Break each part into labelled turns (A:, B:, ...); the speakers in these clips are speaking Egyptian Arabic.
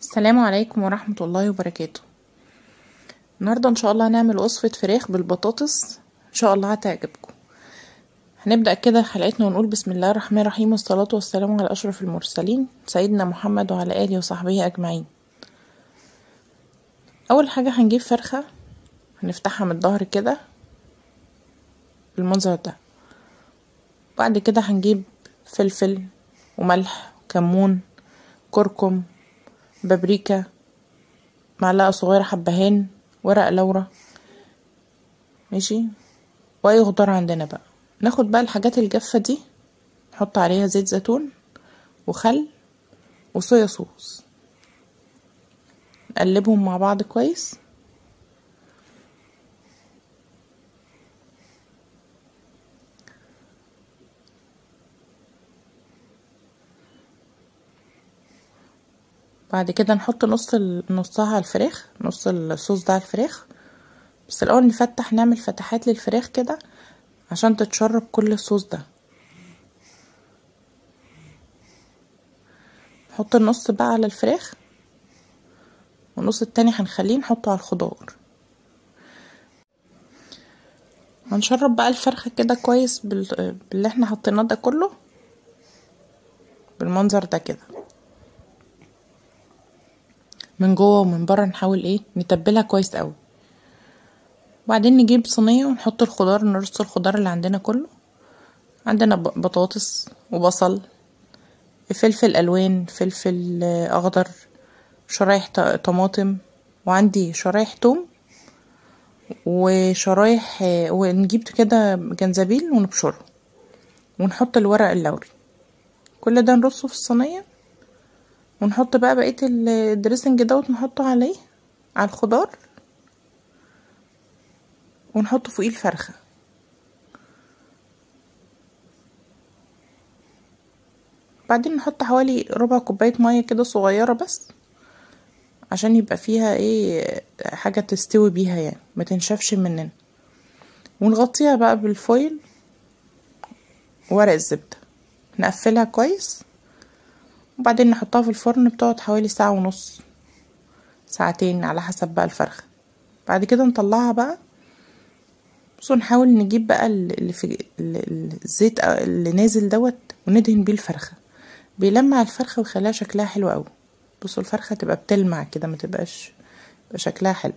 A: السلام عليكم ورحمة الله وبركاته النهاردة ان شاء الله هنعمل وصفة فراخ بالبطاطس ان شاء الله هتعجبكم هنبدأ كده حلقتنا ونقول بسم الله الرحمن الرحيم والصلاة والسلام على أشرف المرسلين سيدنا محمد وعلى آله وصحبه أجمعين أول حاجة هنجيب فرخة هنفتحها من الظهر كده بالمنظر ده بعد كده هنجيب فلفل وملح وكمون كركم بابريكا معلقة صغيرة حبهان ورق لورا ماشي واي خضار عندنا بقى ناخد بقى الحاجات الجافة دي نحط عليها زيت زيتون وخل وصويا صوص نقلبهم مع بعض كويس بعد كده نحط نص نصها على الفراخ نص الصوص ده على الفراخ بس الاول نفتح نعمل فتحات للفراخ كده عشان تتشرب كل الصوص ده نحط النص بقى على الفراخ والنص التاني هنخليه نحطه على الخضار هنشرب بقى الفرخة كده كويس باللي احنا حطيناه ده كله بالمنظر ده كده من جوه ومن بره نحاول ايه نتبلها كويس قوي وبعدين نجيب صينيه ونحط الخضار نرص الخضار اللي عندنا كله عندنا بطاطس وبصل فلفل الوان فلفل اخضر شرايح طماطم وعندي شرايح توم وشرايح ونجيب كده جنزبيل ونبشره ونحط الورق اللوري كل ده نرصه في الصينيه ونحط بقى بقيه الدريسنج دوت نحطه عليه على الخضار ونحط فوقيه الفرخه بعدين نحط حوالي ربع كوبايه ميه كده صغيره بس عشان يبقى فيها ايه حاجه تستوي بيها يعني ما تنشفش مننا ونغطيها بقى بالفويل ورق الزبده نقفلها كويس وبعدين نحطها في الفرن بتقعد حوالي ساعة ونص ساعتين على حسب بقى الفرخة بعد كده نطلعها بقى بصوا نحاول نجيب بقى اللي في الزيت اللي نازل دوت وندهن بيه الفرخة بيلمع الفرخة ويخليها شكلها حلو قوي بصوا الفرخة تبقى بتلمع كده ما تبقاش يبقى شكلها حلو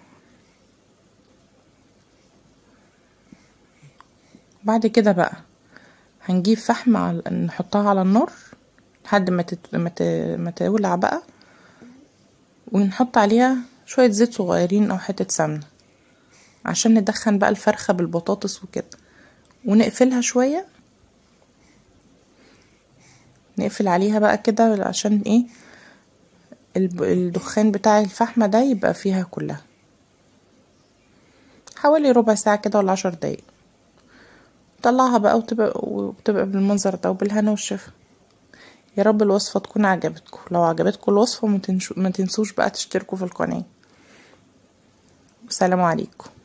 A: بعد كده بقى هنجيب فحم على نحطها على النار لحد ما تت... ما, ت... ما تولع بقى ونحط عليها شوية زيت صغيرين او حتة سمنة عشان ندخن بقى الفرخة بالبطاطس وكده ونقفلها شوية نقفل عليها بقى كده عشان ايه الدخان بتاع الفحمة ده يبقى فيها كلها حوالي ربع ساعة كده ولا عشر دقايق طلعها بقى وتبقى, وتبقى بالمنظر ده وبالهنا والشفا يا رب الوصفة تكون عجبتكم لو عجبتكم الوصفة ما تنسوش بقى تشتركوا في القناة والسلام عليكم